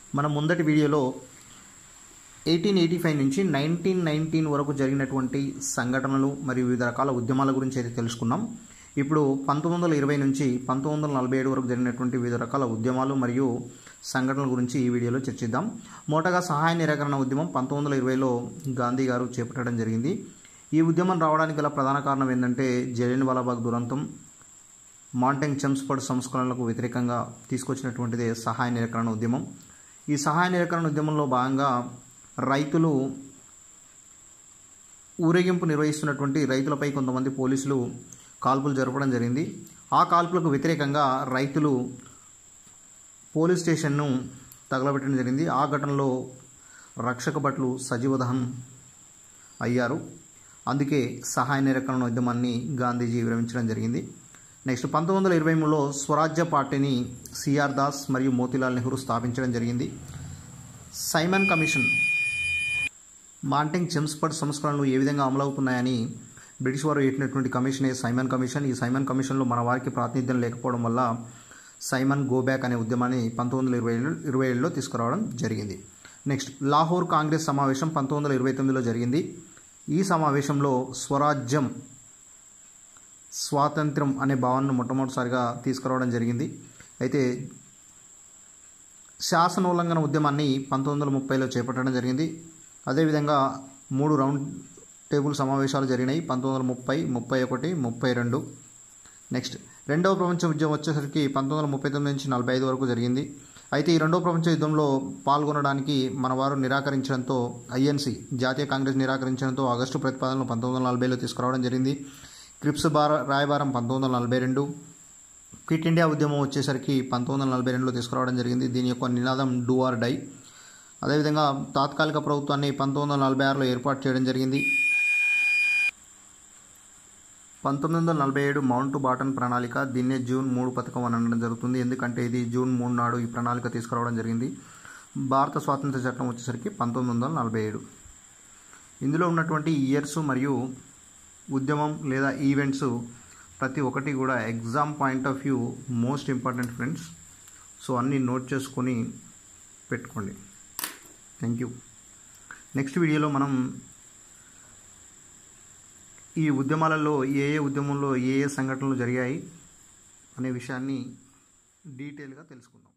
మనం ముందటి వీడియోలో ఎయిటీన్ ఎయిటీ ఫైవ్ నుంచి నైన్టీన్ నైన్టీన్ వరకు జరిగినటువంటి సంఘటనలు మరియు వివిధ రకాల ఉద్యమాల గురించి అయితే తెలుసుకున్నాం ఇప్పుడు పంతొమ్మిది వందల ఇరవై నుంచి పంతొమ్మిది వందల నలభై ఏడు వరకు జరిగినటువంటి వివిధ రకాల ఉద్యమాలు మరియు సంఘటనల గురించి ఈ వీడియోలో చర్చిద్దాం మొదటగా సహాయ నిరాకరణ ఉద్యమం పంతొమ్మిది వందల ఇరవైలో గాంధీ గారు చేపట్టడం జరిగింది ఈ ఉద్యమం రావడానికి గల ప్రధాన కారణం ఏంటంటే జలియన్ వాలాబాగ్ దురంతం మాంటెంగ్ చెమ్స్పర్డ్ సంస్కరణలకు వ్యతిరేకంగా తీసుకొచ్చినటువంటిదే సహాయ నిరాకరణ ఉద్యమం ఈ సహాయ నిరాకరణ ఉద్యమంలో భాగంగా రైతులు ఊరేగింపు నిర్వహిస్తున్నటువంటి రైతులపై కొంతమంది పోలీసులు కాల్పులు జరపడం జరిగింది ఆ కాల్పులకు వ్యతిరేకంగా రైతులు పోలీస్ స్టేషన్ను తగలబెట్టడం జరిగింది ఆ ఘటనలో రక్షక భట్లు సజీవదహనం అయ్యారు అందుకే సహాయ నిరాకరణ ఉద్యమాన్ని గాంధీజీ విరమించడం జరిగింది నెక్స్ట్ పంతొమ్మిది వందల ఇరవై మూడులో స్వరాజ్య పార్టీని సిఆర్ దాస్ మరియు మోతీలాల్ నెహ్రూ స్థాపించడం జరిగింది సైమన్ కమిషన్ మాంటింగ్ చెమ్స్పర్డ్ సంస్కరణలు ఏ విధంగా అమలవుతున్నాయని బ్రిటిష్ వారు పెట్టినటువంటి కమిషనే సైమన్ కమిషన్ ఈ సైమన్ కమిషన్లో మన వారికి ప్రాతినిధ్యం లేకపోవడం వల్ల సైమన్ గోబ్యాక్ అనే ఉద్యమాన్ని పంతొమ్మిది వందల ఇరవై ఇరవై ఏడులో తీసుకురావడం జరిగింది నెక్స్ట్ లాహోర్ కాంగ్రెస్ సమావేశం పంతొమ్మిది వందల ఇరవై తొమ్మిదిలో జరిగింది ఈ సమావేశంలో స్వరాజ్యం స్వాతంత్రం అనే భావనను మొట్టమొదటిసారిగా తీసుకురావడం జరిగింది అయితే శాసనోల్లంఘన ఉద్యమాన్ని పంతొమ్మిది వందల ముప్పైలో చేపట్టడం జరిగింది అదేవిధంగా మూడు రౌండ్ టేబుల్ సమావేశాలు జరిగినాయి పంతొమ్మిది వందల ముప్పై ముప్పై ఒకటి ముప్పై రెండు నెక్స్ట్ రెండవ ప్రపంచ యుద్ధం వచ్చేసరికి పంతొమ్మిది వందల ముప్పై తొమ్మిది నుంచి నలభై ఐదు వరకు జరిగింది అయితే ఈ రెండవ ప్రపంచ యుద్ధంలో పాల్గొనడానికి మన వారు నిరాకరించడంతో ఐఎన్సీ జాతీయ కాంగ్రెస్ నిరాకరించడంతో ఆగస్టు ప్రతిపాదనలు పంతొమ్మిది వందల నలభైలో తీసుకురావడం జరిగింది క్రిప్స్ బార రాయబారం పంతొమ్మిది వందల నలభై రెండు క్విట్ ఇండియా ఉద్యమం వచ్చేసరికి పంతొమ్మిది వందల నలభై రెండులో తీసుకురావడం జరిగింది దీని యొక్క నినాదం డూ ఆర్ డై అదేవిధంగా తాత్కాలిక ప్రభుత్వాన్ని పంతొమ్మిది వందల నలభై ఆరులో ఏర్పాటు చేయడం జరిగింది పంతొమ్మిది వందల నలభై ఏడు మౌంట్ బాటన్ ప్రణాళిక దీన్నే జూన్ మూడు పథకం అని అనడం జరుగుతుంది ఎందుకంటే ఇది జూన్ మూడు నాడు ఈ ప్రణాళిక తీసుకురావడం జరిగింది భారత స్వాతంత్ర చట్టం వచ్చేసరికి పంతొమ్మిది వందల నలభై ఏడు ఇందులో ఉన్నటువంటి ఇయర్స్ మరియు ఉద్యమం లేదా ఈవెంట్స్ ప్రతి ఒక్కటి కూడా exam point of view most important friends so అన్నీ నోట్ చేసుకొని పెట్టుకోండి థ్యాంక్ యూ నెక్స్ట్ వీడియోలో మనం ఈ ఉద్యమాలలో ఏ ఏ ఉద్యమంలో ఏ ఏ సంఘటనలు జరిగాయి అనే విషయాన్ని డీటెయిల్గా తెలుసుకుందాం